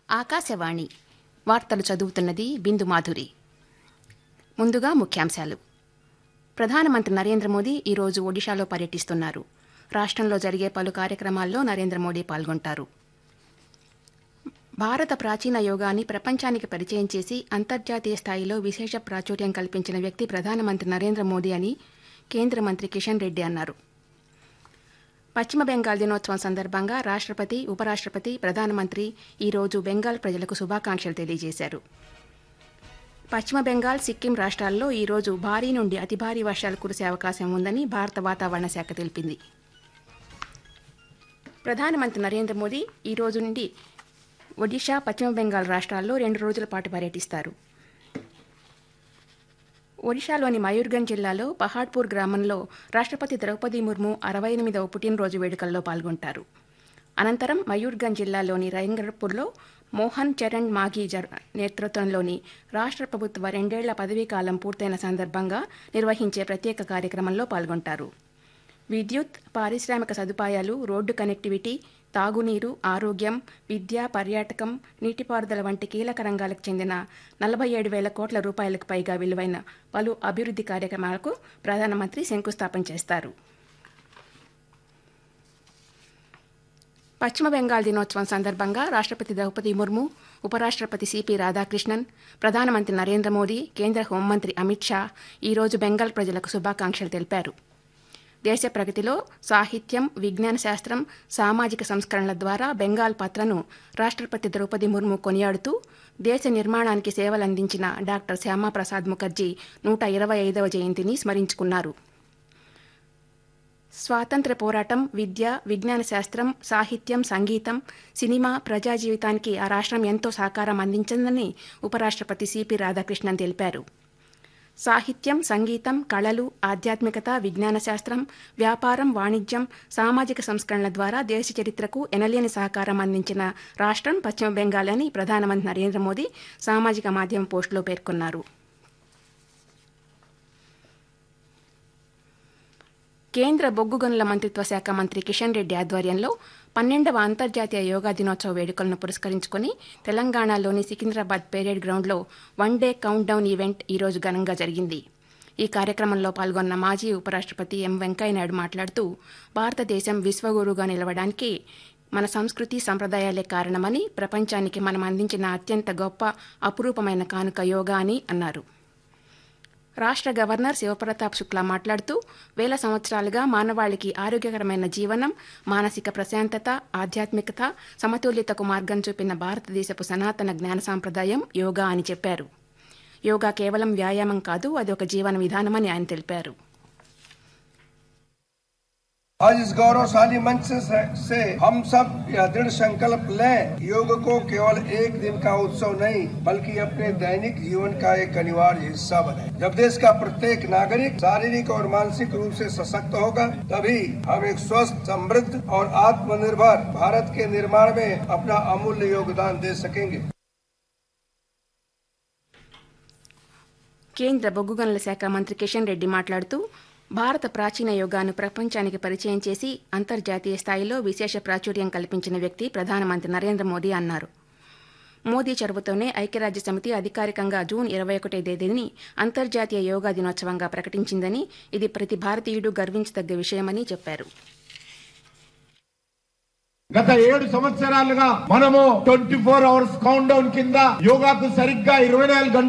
ఆకాశవాణి వార్తలు చదువుతున్నది బిందు మాధురి ముందుగా ముఖ్యాంశాలు ప్రధానమంత్రి నరేంద్ర మోదీ ఈరోజు ఒడిశాలో పర్యటిస్తున్నారు రాష్ట్రంలో జరిగే పలు కార్యక్రమాల్లో నరేంద్ర మోదీ పాల్గొంటారు భారత ప్రాచీన యోగాన్ని ప్రపంచానికి పరిచయం చేసి అంతర్జాతీయ స్థాయిలో విశేష ప్రాచుర్యం కల్పించిన వ్యక్తి ప్రధానమంత్రి నరేంద్ర మోదీ అని కేంద్ర మంత్రి కిషన్ రెడ్డి అన్నారు పశ్చిమ బెంగాల్ దినోత్సవం సందర్భంగా రాష్ట్రపతి ఉపరాష్ట్రపతి ప్రధానమంత్రి ఈరోజు బెంగాల్ ప్రజలకు శుభాకాంక్షలు తెలియజేశారు పశ్చిమ బెంగాల్ సిక్కిం రాష్ట్రాల్లో ఈరోజు భారీ నుండి అతి భారీ వర్షాలు కురిసే అవకాశం ఉందని భారత వాతావరణ శాఖ తెలిపింది ప్రధానమంత్రి నరేంద్ర మోదీ ఈ రోజు నుండి ఒడిషా పశ్చిమ బెంగాల్ రాష్ట్రాల్లో రెండు రోజుల పాటు పర్యటిస్తారు ఒడిశాలోని మయూర్గంజ్ జిల్లాలో పహాడ్పూర్ గ్రామంలో రాష్ట్రపతి ద్రౌపది ముర్ము అరవై ఎనిమిదవ పుట్టినరోజు వేడుకల్లో పాల్గొంటారు అనంతరం మయూర్గంజ్ జిల్లాలోని రైంగర్పూర్లో మోహన్ చరణ్ మాఘీ జర్ నేతృత్వంలోని రాష్ట్ర ప్రభుత్వ రెండేళ్ల పదవీకాలం పూర్తయిన సందర్భంగా నిర్వహించే ప్రత్యేక కార్యక్రమంలో పాల్గొంటారు విద్యుత్ పారిశ్రామిక సదుపాయాలు రోడ్డు కనెక్టివిటీ తాగునీరు ఆరోగ్యం విద్య పర్యాటకం నీటిపారుదల వంటి కీలక రంగాలకు చెందిన నలభై ఏడు వేల కోట్ల రూపాయలకు పైగా విలువైన పలు అభివృద్ధి కార్యక్రమాలకు ప్రధానమంత్రి శంకుస్థాపన చేస్తారు పశ్చిమ బెంగాల్ దినోత్సవం సందర్భంగా రాష్ట్రపతి ద్రౌపది ముర్ము ఉపరాష్ట్రపతి సిపి రాధాకృష్ణన్ ప్రధానమంత్రి నరేంద్ర మోదీ కేంద్ర హోంమంత్రి అమిత్ షా ఈరోజు బెంగాల్ ప్రజలకు శుభాకాంక్షలు తెలిపారు దేశ ప్రగతిలో సాహిత్యం విజ్ఞాన శాస్త్రం సామాజిక సంస్కరణల ద్వారా బెంగాల్ పాత్రను రాష్ట్రపతి ద్రౌపది ముర్ము కొనియాడుతూ దేశ నిర్మాణానికి సేవలందించిన డాక్టర్ శ్యామాప్రసాద్ ముఖర్జీ నూట ఇరవై ఐదవ జయంతిని స్మరించుకున్నారు స్వాతంత్ర పోరాటం విద్య విజ్ఞాన శాస్త్రం సాహిత్యం సంగీతం సినిమా ప్రజా జీవితానికి ఆ రాష్ట్రం ఎంతో సహకారం అందించిందని ఉపరాష్ట్రపతి సిపి రాధాకృష్ణన్ తెలిపారు సాహిత్యం సంగీతం కళలు ఆధ్యాత్మికత విజ్ఞాన శాస్త్రం వ్యాపారం వాణిజ్యం సామాజిక సంస్కరణల ద్వారా దేశ చరిత్రకు ఎనలేని సహకారం అందించిన రాష్ట్రం పశ్చిమ బెంగాల్ అని ప్రధానమంత్రి నరేంద్ర మోదీ సామాజిక మాధ్యమ పోస్టులో పేర్కొన్నారు కేంద్ర బొగ్గు గనుల మంత్రిత్వ శాఖ మంత్రి కిషన్ రెడ్డి ఆధ్వర్యంలో పన్నెండవ అంతర్జాతీయ యోగా దినోత్సవ వేడుకలను పురస్కరించుకుని తెలంగాణలోని సికింద్రాబాద్ పేరేడ్ గ్రౌండ్లో one day countdown event ఈరోజు ఘనంగా జరిగింది ఈ కార్యక్రమంలో పాల్గొన్న మాజీ ఉపరాష్ట్రపతి ఎం వెంకయ్యనాయుడు మాట్లాడుతూ భారతదేశం విశ్వగురువుగా నిలవడానికి మన సంస్కృతి సంప్రదాయాలే కారణమని ప్రపంచానికి మనం అందించిన అత్యంత గొప్ప అపురూపమైన కానుక యోగా అని అన్నారు రాష్ట్ర గవర్నర్ శివప్రతాప్ శుక్లా మాట్లాడుతూ వేల సంవత్సరాలుగా మానవాళికి ఆరోగ్యకరమైన జీవనం మానసిక ప్రశాంతత ఆధ్యాత్మికత సమతుల్యతకు మార్గం చూపిన భారతదేశపు సనాతన జ్ఞాన సాంప్రదాయం యోగా అని చెప్పారు యోగా కేవలం వ్యాయామం కాదు అది ఒక జీవన విధానమని ఆయన తెలిపారు आज इस गौरवशाली मंच से, से हम सब यह दृढ़ संकल्प लें योग को केवल एक दिन का उत्सव नहीं बल्कि अपने दैनिक जीवन का एक अनिवार्य हिस्सा बने जब देश का प्रत्येक नागरिक शारीरिक और मानसिक रूप से सशक्त होगा तभी हम एक स्वस्थ समृद्ध और आत्मनिर्भर भारत के निर्माण में अपना अमूल्य योगदान दे सकेंगे కేంద్ర బొగ్గు గనుల శాఖ మంత్రి కిషన్ రెడ్డి మాట్లాడుతూ భారత ప్రాచీన యోగాను ప్రపంచానికి పరిచయం చేసి అంతర్జాతీయ స్థాయిలో విశేష ప్రాచుర్యం కల్పించిన వ్యక్తి ప్రధానమంత్రి నరేంద్ర మోదీ అన్నారు మోదీ చొరవతోనే ఐక్యరాజ్య సమితి అధికారికంగా జూన్ ఇరవై ఒకటో తేదీని అంతర్జాతీయ యోగా దినోత్సవంగా ప్రకటించిందని ఇది ప్రతి భారతీయుడు గర్వించదగ్గ విషయమని చెప్పారు గత ఏడు సంవత్సరాలుగా మనము twenty four hours countdown కింద యోగాకు సరిగ్గా ఇరవై నాలుగు గంటలు